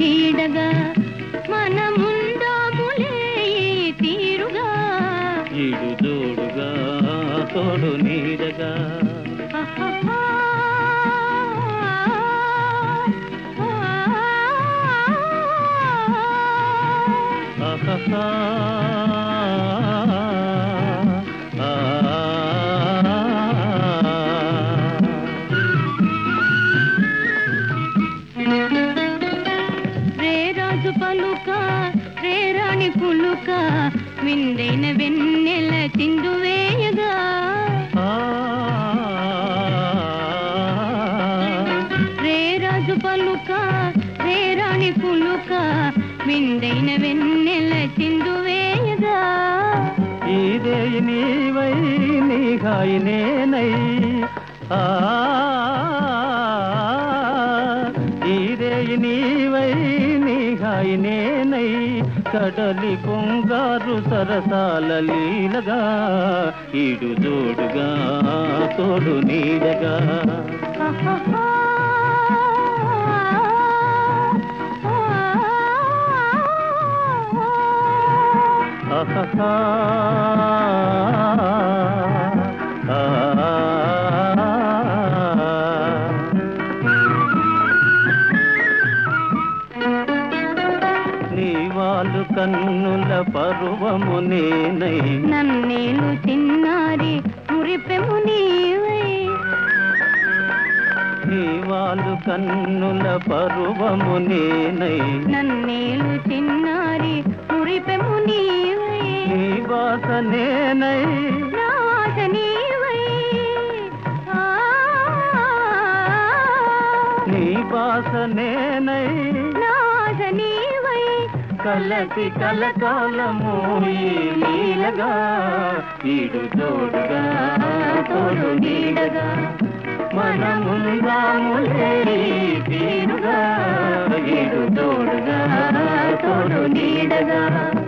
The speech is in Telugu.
నీడగా మనముందాములే ఈ తీరుగా ఈడు జోడుగా తోడు నీడగా అహహా. ఆహాహా. ఆ. రే రాజు పలుక రే రాణి పులుక విందైన వెన్నెల చిందు వేయగా ఆ. రే రాజు పలుక రే రాణి పులుక విందైన వెన్నెల చిందు వేయగా ఇదే నీవై నీహాయి నేనై ఆ ఇదే నీవై నీహాయి నేనై కడలి పొంగారు సరసాల లీలగా ఈడు జోడుగా తోడు నీడగా అహహా. ఆహాహా. ఆ. నీ వాళ్ళు కన్నుల పరువము నేనై నన్నేలు చిన్నారి మురిపెము నీవై నీ వాళ్ళు కన్నుల పరువము నేనై నన్నేలు చిన్నారి మురిపెము నీవై నీ బాస నేనై నాశ నీవై ఆ. నీ బాస నేనై నాశ నీవై కలసి కలకాలము ఈ లీలగా ఈడు తోడుగా తోడు నీడగా మనముందాములే ఈ తీరుగా ఈడు తోడుగా తోడు నీడగా